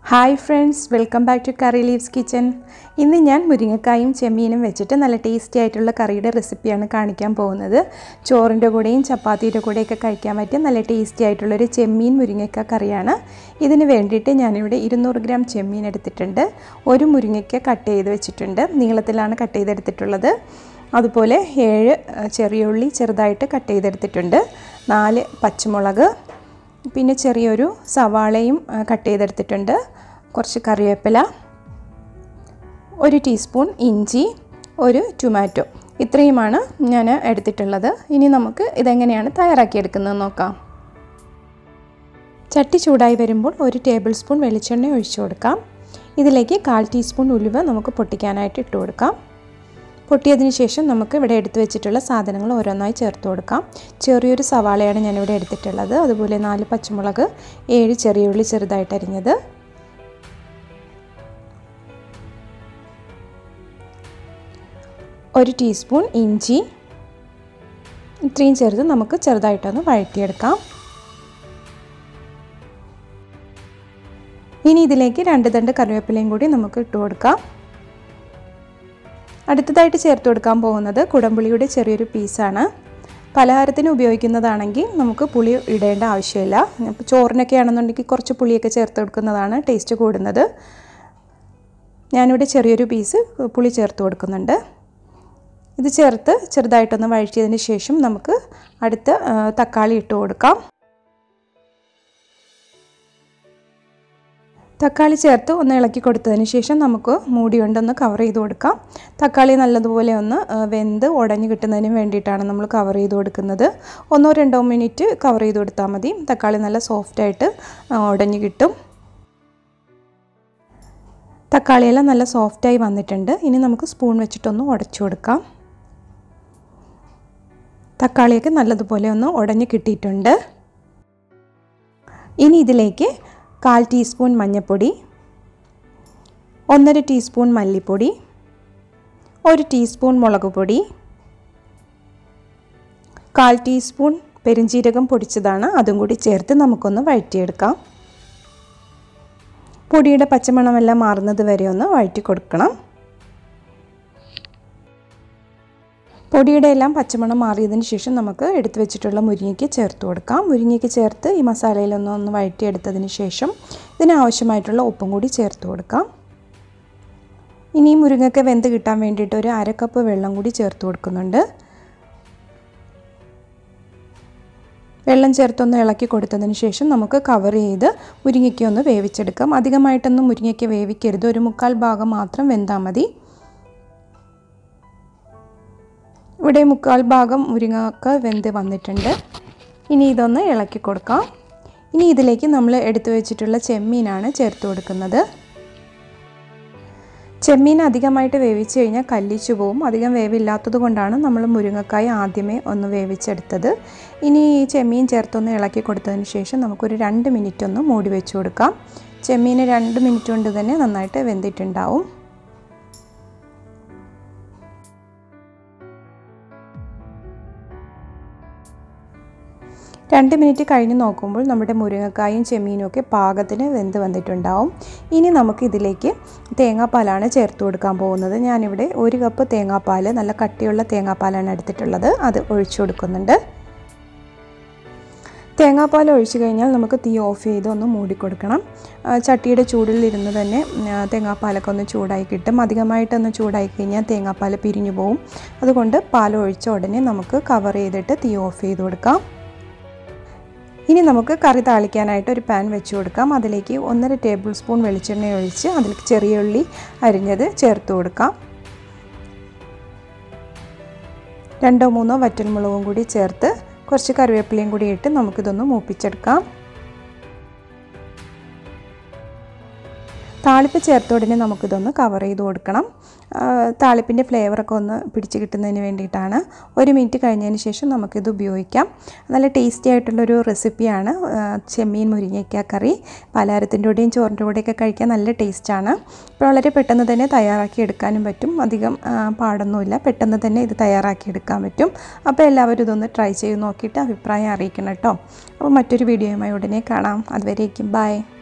hi friends welcome back to Curry Leaves Kitchen ഇന്ന് ഞാൻ മുരിങ്ങക്കായും ചെമ്മീനും വെച്ചിട്ട് നല്ല ടേസ്റ്റി ആയിട്ടുള്ള കറിയുടെ റെസിപ്പിയാണ് കാണിക്കാൻ പോകുന്നത് ചോറിൻ്റെ കൂടെയും ചപ്പാത്തിയുടെ കൂടെയൊക്കെ കഴിക്കാൻ പറ്റിയ നല്ല ടേസ്റ്റി ആയിട്ടുള്ളൊരു ചെമ്മീൻ മുരിങ്ങക്ക കറിയാണ് ഇതിന് വേണ്ടിയിട്ട് ഞാനിവിടെ ഇരുന്നൂറ് ഗ്രാം ചെമ്മീൻ എടുത്തിട്ടുണ്ട് ഒരു മുരിങ്ങയ്ക്ക കട്ട് ചെയ്ത് വെച്ചിട്ടുണ്ട് നീളത്തിലാണ് കട്ട് ചെയ്തെടുത്തിട്ടുള്ളത് അതുപോലെ ഏഴ് ചെറിയ ഉള്ളി ചെറുതായിട്ട് കട്ട് ചെയ്തെടുത്തിട്ടുണ്ട് നാല് പച്ചമുളക് പിന്നെ ചെറിയൊരു സവാളയും കട്ട് ചെയ്തെടുത്തിട്ടുണ്ട് കുറച്ച് കറിവേപ്പില ഒരു ടീസ്പൂൺ ഇഞ്ചി ഒരു ടൊമാറ്റോ ഇത്രയുമാണ് ഞാൻ എടുത്തിട്ടുള്ളത് ഇനി നമുക്ക് ഇതെങ്ങനെയാണ് തയ്യാറാക്കിയെടുക്കുന്നത് നോക്കാം ചട്ടി ചൂടായി വരുമ്പോൾ ഒരു ടേബിൾ സ്പൂൺ വെളിച്ചെണ്ണ ഒഴിച്ചു കൊടുക്കാം ഇതിലേക്ക് കാൽ ടീസ്പൂൺ ഉലുവ നമുക്ക് പൊട്ടിക്കാനായിട്ട് ഇട്ട് കൊടുക്കാം പൊട്ടിയതിന് ശേഷം നമുക്ക് ഇവിടെ എടുത്തു വെച്ചിട്ടുള്ള സാധനങ്ങൾ ഓരോന്നായി ചേർത്ത് കൊടുക്കാം ചെറിയൊരു സവാളയാണ് ഞാനിവിടെ എടുത്തിട്ടുള്ളത് അതുപോലെ നാല് പച്ചമുളക് ഏഴ് ചെറിയ ഉള്ളി ചെറുതായിട്ട് അരിഞ്ഞത് ഒരു ടീസ്പൂൺ ഇഞ്ചി ഇത്രയും ചേർത്ത് നമുക്ക് ചെറുതായിട്ടൊന്ന് വഴറ്റിയെടുക്കാം ഇനി ഇതിലേക്ക് രണ്ട് തണ്ട് കറിവേപ്പിലയും കൂടി നമുക്ക് ഇട്ട് കൊടുക്കാം അടുത്തതായിട്ട് ചേർത്ത് കൊടുക്കാൻ പോകുന്നത് കുടംപുളിയുടെ ചെറിയൊരു പീസാണ് പലഹാരത്തിന് ഉപയോഗിക്കുന്നതാണെങ്കിൽ നമുക്ക് പുളി ഇടേണ്ട ആവശ്യമില്ല ഇപ്പോൾ ചോറിനൊക്കെ ആണെന്നുണ്ടെങ്കിൽ കുറച്ച് പുളിയൊക്കെ ചേർത്ത് കൊടുക്കുന്നതാണ് ടേസ്റ്റ് കൂടുന്നത് ഞാനിവിടെ ചെറിയൊരു പീസ് പുളി ചേർത്ത് കൊടുക്കുന്നുണ്ട് ഇത് ചേർത്ത് ചെറുതായിട്ടൊന്ന് വഴറ്റിയതിന് ശേഷം നമുക്ക് അടുത്ത തക്കാളി ഇട്ട് കൊടുക്കാം തക്കാളി ചേർത്ത് ഒന്ന് ഇളക്കി കൊടുത്തതിന് ശേഷം നമുക്ക് മൂടി കൊണ്ടൊന്ന് കവർ ചെയ്ത് കൊടുക്കാം തക്കാളി നല്ലതുപോലെ ഒന്ന് വെന്ത് ഉടഞ്ഞു കിട്ടുന്നതിന് വേണ്ടിയിട്ടാണ് നമ്മൾ കവർ ചെയ്ത് കൊടുക്കുന്നത് ഒന്നോ രണ്ടോ മിനിറ്റ് കവർ ചെയ്ത് കൊടുത്താൽ മതി തക്കാളി നല്ല സോഫ്റ്റായിട്ട് ഉടഞ്ഞു കിട്ടും തക്കാളിയെല്ലാം നല്ല സോഫ്റ്റായി വന്നിട്ടുണ്ട് ഇനി നമുക്ക് സ്പൂൺ വെച്ചിട്ടൊന്ന് ഉടച്ചു കൊടുക്കാം തക്കാളിയൊക്കെ നല്ലതുപോലെ ഒന്ന് ഉടഞ്ഞു കിട്ടിയിട്ടുണ്ട് ഇനി ഇതിലേക്ക് കാൽ ടീസ്പൂൺ മഞ്ഞൾപ്പൊടി ഒന്നര ടീസ്പൂൺ മല്ലിപ്പൊടി ഒരു ടീസ്പൂൺ മുളക് പൊടി കാൽ ടീസ്പൂൺ പെരിഞ്ജീരകം പൊടിച്ചതാണ് അതും കൂടി ചേർത്ത് നമുക്കൊന്ന് വഴറ്റിയെടുക്കാം പൊടിയുടെ പച്ചമണമെല്ലാം മാറുന്നത് വരെ ഒന്ന് വഴറ്റി കൊടുക്കണം പൊടിയുടെ എല്ലാം പച്ചമണം മാറിയതിന് ശേഷം നമുക്ക് എടുത്തു വെച്ചിട്ടുള്ള മുരിങ്ങയ്ക്ക് ചേർത്ത് കൊടുക്കാം മുരിങ്ങയ്ക്ക് ചേർത്ത് ഈ മസാലയിലൊന്ന് ഒന്ന് വഴറ്റിയെടുത്തതിന് ശേഷം ഇതിനാവശ്യമായിട്ടുള്ള ഉപ്പും കൂടി ചേർത്ത് കൊടുക്കാം ഇനി മുരിങ്ങയ്ക്ക് വെന്ത് കിട്ടാൻ വേണ്ടിയിട്ട് ഒരു അര കപ്പ് വെള്ളം കൂടി ചേർത്ത് കൊടുക്കുന്നുണ്ട് വെള്ളം ചേർത്തൊന്ന് ഇളക്കി കൊടുത്തതിന് ശേഷം നമുക്ക് കവർ ചെയ്ത് മുരിങ്ങയ്ക്ക ഒന്ന് വേവിച്ചെടുക്കാം അധികമായിട്ടൊന്നും മുരിങ്ങയ്ക്ക വേവിക്കരുത് ഒരു മുക്കാൽ ഭാഗം മാത്രം വെന്താൽ മതി ഇവിടെ മുക്കാൽ ഭാഗം മുരിങ്ങക്ക വെന്ത് വന്നിട്ടുണ്ട് ഇനി ഇതൊന്ന് ഇളക്കി കൊടുക്കാം ഇനി ഇതിലേക്ക് നമ്മൾ എടുത്തു വെച്ചിട്ടുള്ള ചെമ്മീനാണ് ചേർത്ത് കൊടുക്കുന്നത് ചെമ്മീൻ അധികമായിട്ട് വേവിച്ച് കഴിഞ്ഞാൽ കല്ലിച്ചു പോവും അധികം വേവില്ലാത്തത് കൊണ്ടാണ് നമ്മൾ മുരിങ്ങക്കായ ആദ്യമേ ഒന്ന് വേവിച്ചെടുത്തത് ഇനി ഈ ചെമ്മീൻ ചേർത്തൊന്ന് ഇളക്കി കൊടുത്തതിന് ശേഷം നമുക്കൊരു രണ്ട് മിനിറ്റ് ഒന്ന് മൂടി വെച്ച് കൊടുക്കാം ചെമ്മീൻ രണ്ട് മിനിറ്റ് കൊണ്ട് തന്നെ നന്നായിട്ട് വെന്തിട്ടുണ്ടാവും രണ്ട് മിനിറ്റ് കഴിഞ്ഞ് നോക്കുമ്പോൾ നമ്മുടെ മുരിങ്ങക്കായും ചെമ്മീനും ഒക്കെ പാകത്തിന് വെന്ത് വന്നിട്ടുണ്ടാവും ഇനി നമുക്ക് ഇതിലേക്ക് തേങ്ങാപ്പാലാണ് ചേർത്ത് കൊടുക്കാൻ പോകുന്നത് ഞാനിവിടെ ഒരു കപ്പ് തേങ്ങാപ്പാൽ നല്ല കട്ടിയുള്ള തേങ്ങാപ്പാലാണ് എടുത്തിട്ടുള്ളത് അത് ഒഴിച്ചു കൊടുക്കുന്നുണ്ട് തേങ്ങാപ്പാൽ ഒഴിച്ചു കഴിഞ്ഞാൽ നമുക്ക് തീ ഓഫ് ചെയ്ത് ഒന്ന് മൂടിക്കൊടുക്കണം ചട്ടിയുടെ ചൂടിൽ ഇരുന്ന് തന്നെ തേങ്ങാപ്പാലൊക്കെ ഒന്ന് ചൂടായി കിട്ടും അധികമായിട്ടൊന്ന് ചൂടായി കഴിഞ്ഞാൽ തേങ്ങാപ്പാൽ പിരിഞ്ഞു പോവും അതുകൊണ്ട് പാൽ ഒഴിച്ച ഉടനെ നമുക്ക് കവർ ചെയ്തിട്ട് തീ ഓഫ് ചെയ്ത് കൊടുക്കാം ഇനി നമുക്ക് കറി താളിക്കാനായിട്ട് ഒരു പാൻ വെച്ച് കൊടുക്കാം അതിലേക്ക് ഒന്നര ടേബിൾ സ്പൂൺ വെളിച്ചെണ്ണ ഒഴിച്ച് അതിൽ ചെറിയ ഉള്ളി അരിഞ്ഞത് ചേർത്ത് കൊടുക്കാം രണ്ടോ മൂന്നോ വറ്റൽമുളകും കൂടി ചേർത്ത് കുറച്ച് കറിവേപ്പിലയും കൂടി ഇട്ട് നമുക്കിതൊന്ന് മൂപ്പിച്ചെടുക്കാം താളിപ്പ് ചേർത്ത ഉടനെ നമുക്കിതൊന്ന് കവർ ചെയ്ത് കൊടുക്കണം താളിപ്പിൻ്റെ ഫ്ലേവറൊക്കെ ഒന്ന് പിടിച്ച് കിട്ടുന്നതിന് വേണ്ടിയിട്ടാണ് ഒരു മിനിറ്റ് കഴിഞ്ഞതിന് ശേഷം നമുക്കിത് ഉപയോഗിക്കാം നല്ല ടേസ്റ്റി ആയിട്ടുള്ളൊരു റെസിപ്പിയാണ് ചെമ്മീൻ മുരിങ്ങയ്ക്ക കറി പലഹാരത്തിൻ്റെ കൂടെയും ചോറിൻ്റെ കൂടെയൊക്കെ കഴിക്കാൻ നല്ല ടേസ്റ്റാണ് ഇപ്പോൾ വളരെ പെട്ടെന്ന് തന്നെ തയ്യാറാക്കി എടുക്കാനും പറ്റും അധികം പാടൊന്നുമില്ല പെട്ടെന്ന് തന്നെ ഇത് തയ്യാറാക്കി എടുക്കാൻ പറ്റും അപ്പോൾ എല്ലാവരും ഇതൊന്ന് ട്രൈ ചെയ്ത് നോക്കിയിട്ട് അഭിപ്രായം അറിയിക്കണം കേട്ടോ അപ്പോൾ മറ്റൊരു വീഡിയോയുമായി ഉടനെ കാണാം അതുവരേക്കും ബൈ